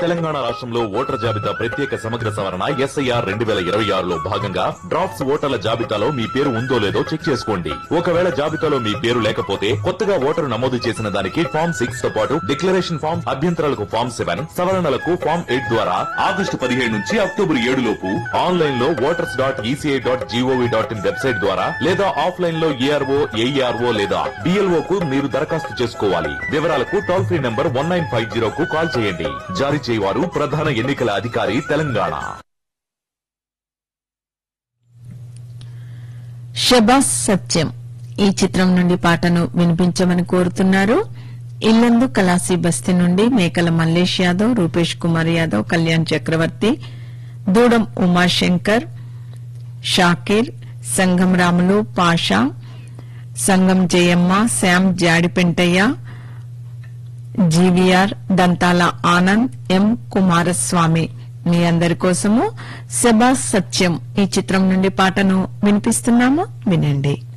తెలంగాణ రాష్ట్రంలో ఓటర్ జాబితా ప్రత్యేక సమగ్ర సవరణ ఎస్ఐఆర్ రెండు వేల ఇరవై ఆరులో భాగంగా డ్రాఫ్ట్స్ ఓటర్ల జాబితాలో మీ పేరు ఉందో లేదో చెక్ చేసుకోండి ఒకవేళ జాబితాలో మీ పేరు లేకపోతే కొత్తగా ఓటరు నమోదు చేసిన దానికి ఫామ్ సిక్స్ తో పాటు డిక్లరేషన్ ఫామ్ అభ్యంతరాలకు ఫామ్ సెవెన్ సవరణలకు ఫామ్ ఎయిట్ ద్వారా ఆగస్టు పదిహేడు నుంచి అక్టోబర్ ఏడు లోపు ఆన్లైన్ లో voters dot ECI dot GOV dot in website ద్వారా లేదా ఆఫ్లైన్ లో ఏఆర్ఓ ఏఈఆర్ఓ లేదా డిఎల్ఓ కు మీరు దరఖాస్తు చేసుకోవాలి వివరాలకు toll free number one nine five zero కు కాల్ చేయండి జారీ చేయవారు ప్రధాన ఎన్నికల అధికారి తెలంగాణ షబాస్ సత్యం ఈ చిత్రం నుండి పాటను వినిపించమని కోరుతున్నారు ఇల్లందు కలాసి బస్తీ నుండి మేకల మల్లేష్ యాదవ్ రూపేష్ కుమార్ యాదవ్ కళ్యాణ్ చక్రవర్తి దూడం ఉమాశంకర్ షాకీర్ సంగం రాములు పాషా సంగం జయమ్మ శ్యామ్ జాడిపెంటయ్య జీవీఆర్ దంతాల ఆనంద్ ఎం కుమారస్వామి మీ అందరి కోసము సెబాస్ సత్యం ఈ చిత్రం నుండి పాటను వినిపిస్తున్నాము వినండి